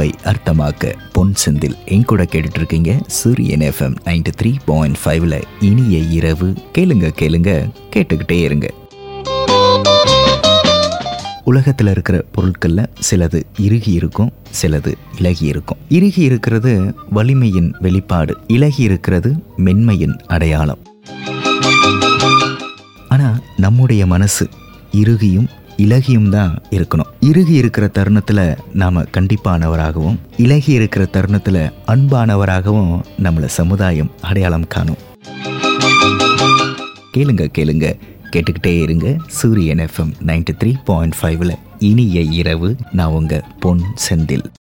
உணர்வை அர்த்தமாக்க பொன் செந்தில் என் கூட கேட்டுட்டு இருக்கீங்க சூரியன் எஃப்எம் நைன்டி த்ரீ பாயிண்ட் ஃபைவ்ல இனிய இரவு கேளுங்க கேளுங்க கேட்டுக்கிட்டே இருங்க உலகத்தில் இருக்கிற பொருட்களில் சிலது இறுகி இருக்கும் சிலது இலகி இருக்கும் இறுகி இருக்கிறது வலிமையின் வெளிப்பாடு இலகி இருக்கிறது மென்மையின் அடையாளம் ஆனால் நம்முடைய மனசு இறுகியும் இலகியும் தான் இருக்கணும் இறுகி இருக்கிற தருணத்தில் நாம் கண்டிப்பானவராகவும் இலகி இருக்கிற தருணத்தில் அன்பானவராகவும் நம்மளை சமுதாயம் அடையாளம் காணும் கேளுங்க கேளுங்க கேட்டுக்கிட்டே இருங்க சூரியன் எஃப்எம் நைன்டி த்ரீ பாயிண்ட் ஃபைவ்ல இனிய இரவு நான் உங்க பொன் செந்தில்